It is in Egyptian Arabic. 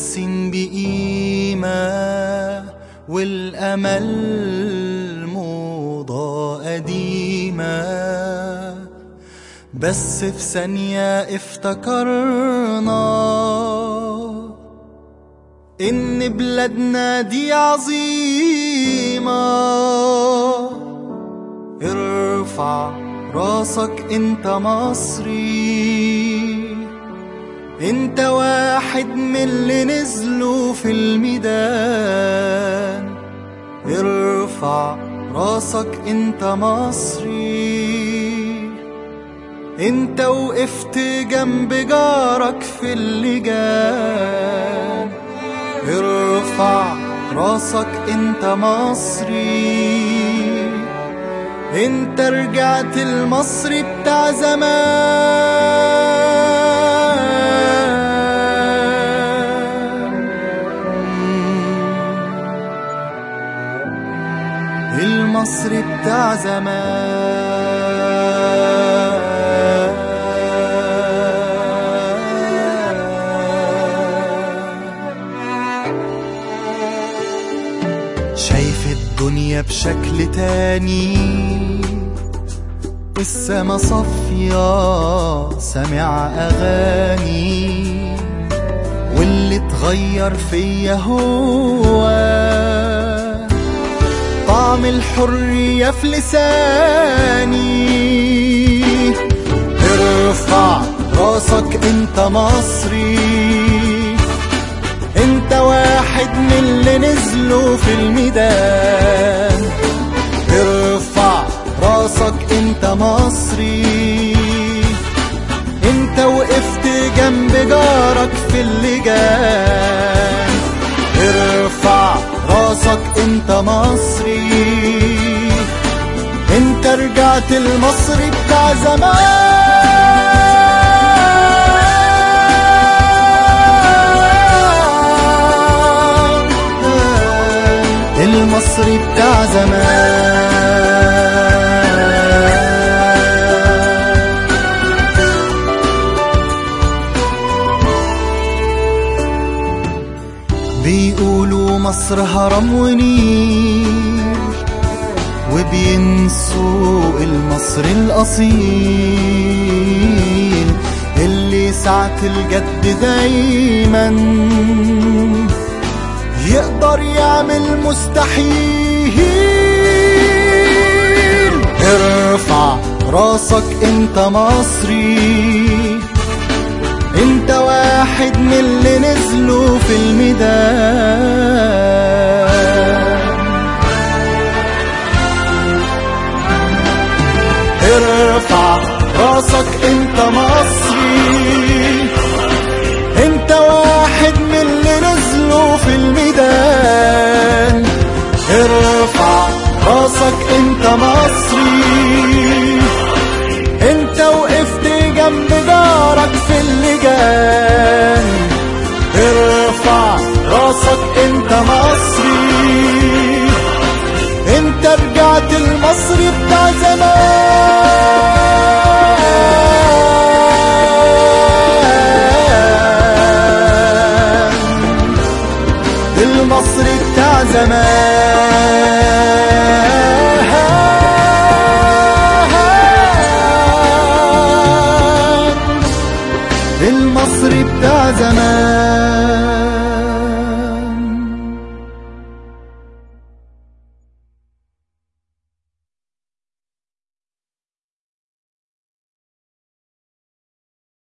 حاسين بقيمة والأمل موضة قديمة بس في ثانية افتكرنا إن بلادنا دي عظيمة ارفع راسك انت مصري انت واحد من اللي نزلوا في الميدان ارفع راسك انت مصري انت وقفت جنب جارك في اللجان ارفع راسك انت مصري انت رجعت المصري بتاع زمان المصري بتاع زمان شايف الدنيا بشكل تاني السما صافية سامع أغاني واللي اتغير فيا هو طعم الحرية في لساني ارفع راسك انت مصري انت واحد من اللي نزلوا في الميدان ارفع راسك انت مصري انت وقفت جنب جارك في اللجان ارفع راسك انت مصري انت رجعت المصري بتاع زمان المصري بتاع زمان بيقولوا مصر هرم ونيل وبينسوا المصري الأصيل اللي ساعة الجد دايما يقدر يعمل مستحيل ارفع راسك انت مصري انت واحد من اللي نزلوا في الميدان ارفع راسك انت مصري انت واحد من اللي نزلوا في الميدان ارفع راسك انت مصري انت وقفت جنب جارك في اللجان ارفع راسك انت مصري انت رجعت المصري بتاع زمان